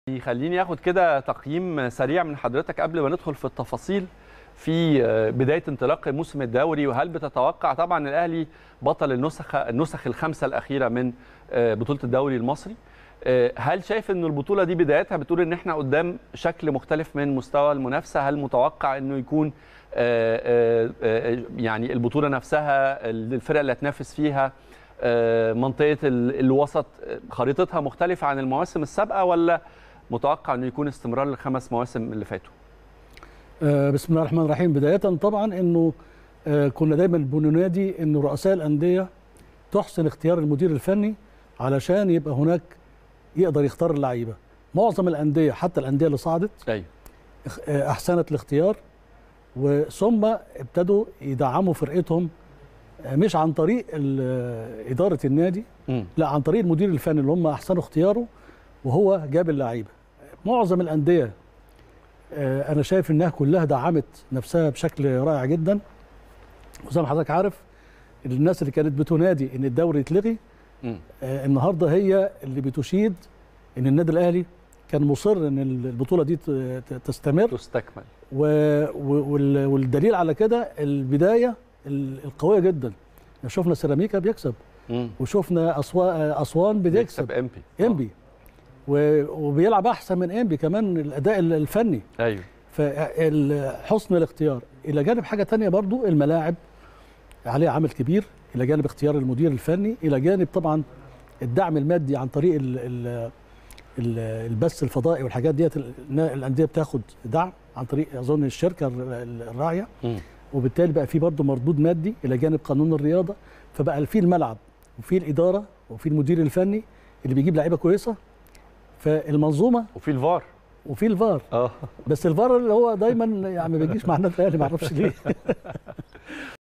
خليني اخد كده تقييم سريع من حضرتك قبل ما ندخل في التفاصيل في بدايه انطلاق الموسم الدوري وهل بتتوقع طبعا الاهلي بطل النسخ النسخ الخمسه الاخيره من بطوله الدوري المصري هل شايف ان البطوله دي بدايتها بتقول ان احنا قدام شكل مختلف من مستوى المنافسه هل متوقع انه يكون يعني البطوله نفسها الفرق اللي هتنافس فيها منطقه الوسط خريطتها مختلفه عن المواسم السابقه ولا متوقع انه يكون استمرار للخمس مواسم اللي فاتوا بسم الله الرحمن الرحيم بدايه طبعا انه كنا دايما بننادي ان رؤساء الانديه تحسن اختيار المدير الفني علشان يبقى هناك يقدر يختار اللعيبه معظم الانديه حتى الانديه اللي صعدت ايوه احسنت الاختيار وثم ابتدوا يدعموا فرقتهم مش عن طريق اداره النادي م. لا عن طريق المدير الفني اللي هم احسنوا اختياره وهو جاب اللعيبه معظم الانديه انا شايف انها كلها دعمت نفسها بشكل رائع جدا وزي ما حضرتك عارف الناس اللي كانت بتنادي ان الدوري يتلغي م. النهارده هي اللي بتشيد ان النادي الاهلي كان مصر ان البطوله دي تستمر تستكمل والدليل على كده البدايه القويه جدا شفنا سيراميكا بيكسب مم. وشفنا اسوان بتكسب امبي امبي وبيلعب احسن من امبي كمان الاداء الفني ايوه فحسن الاختيار الى جانب حاجه تانية برضو الملاعب عليها عامل كبير الى جانب اختيار المدير الفني الى جانب طبعا الدعم المادي عن طريق ال ال البث الفضائي والحاجات ديت الانديه بتاخد دعم عن طريق اظن الشركه الراعيه م. وبالتالي بقى في برضه مردود مادي الى جانب قانون الرياضه فبقى في الملعب وفي الاداره وفي المدير الفني اللي بيجيب لعيبه كويسه فالمنظومه وفي الفار وفي الفار اه بس الفار اللي هو دايما يعني ما بيجيش مع النادي الاهلي ما اعرفش ليه